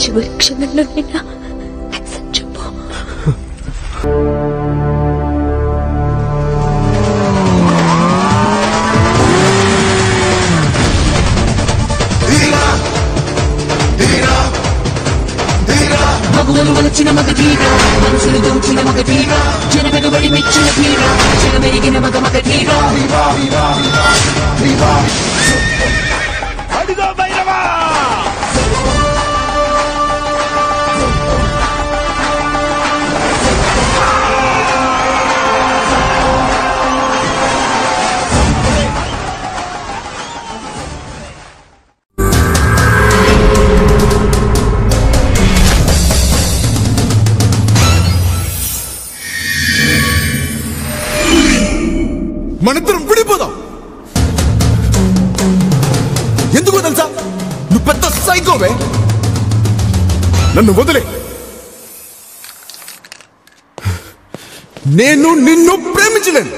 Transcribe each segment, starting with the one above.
చివరి క్షణంలో నిన్న యాక్సెప్ట్ చెప్పు మగువలు వలచిన మగ ధీర మనసులు దోచిన మగ ధీర జనమెగబడి మెచ్చిన ధీర జనమెరిగిన మగ మగ ధీర అడిగో భైరవా మనిద్దరం విడిపోదాం ఎందుకో తెలుసా నువ్వు పెద్ద సైకోవే నన్ను వదిలే నేను నిన్ను ప్రేమించలేను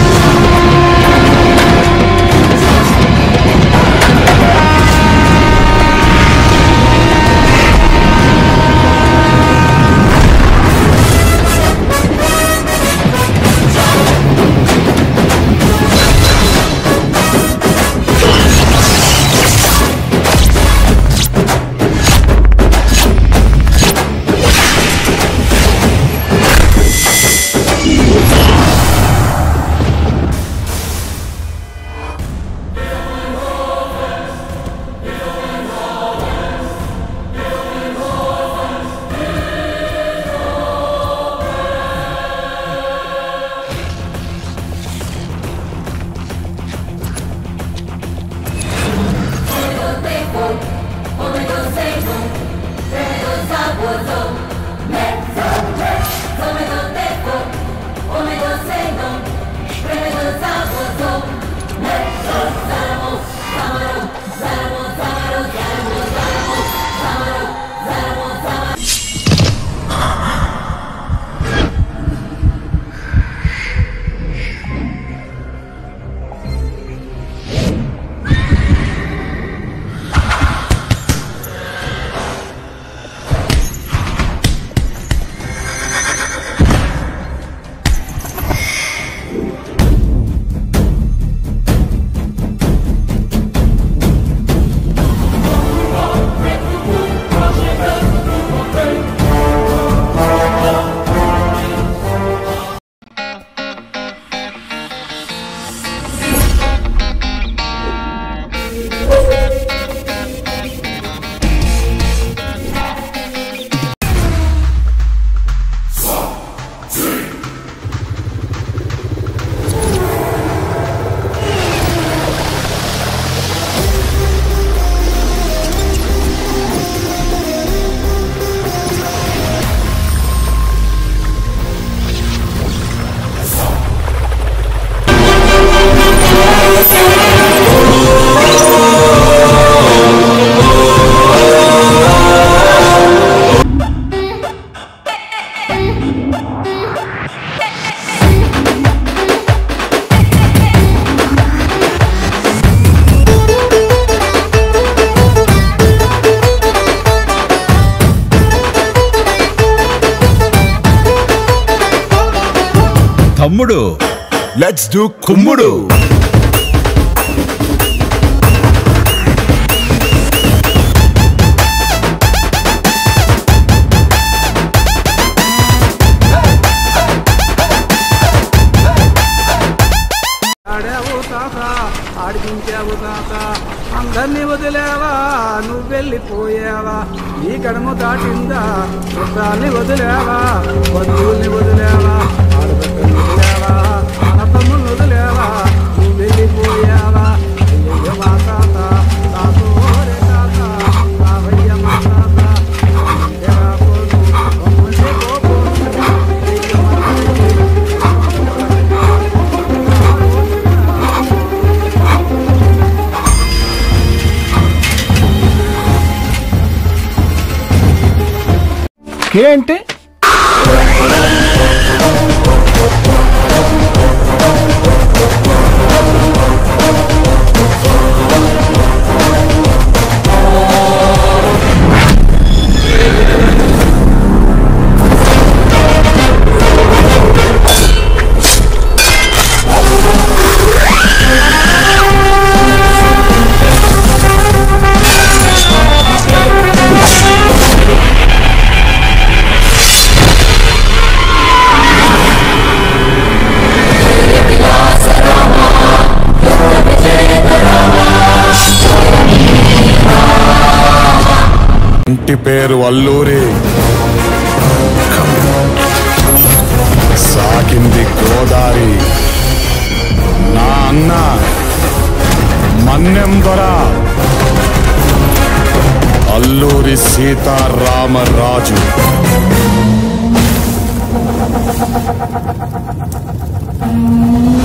తమ్ముడు లెట్స్ డూ కుమ్ముడు ఆడావు తాత ఆడిపించావు తాత అందరినీ వదిలేవా నువ్వు వెళ్ళిపోయావా నీ కడము దాటిందా చుట్టాల్ని వదిలేవా బంధువుల్ని వదిలేవా ఆడబిడ్డల్ని వదిలేవా మన తమ్ముల్ని వదిలేవా నువ్వు వెళ్ళిపోయావా అయ్యయ్య మా తాత తాతో రే తాత రావయ్య మా తాత ఇంకెరా పోను, మమ్మల్ని కోపోను, అయ్యయ్య మా తాత. కే అంటే ఇంటి పేరు అల్లూరి సాకింది గోదారి నా అన్న మన్నెం దొర అల్లూరి సీతారామరాజు ఆ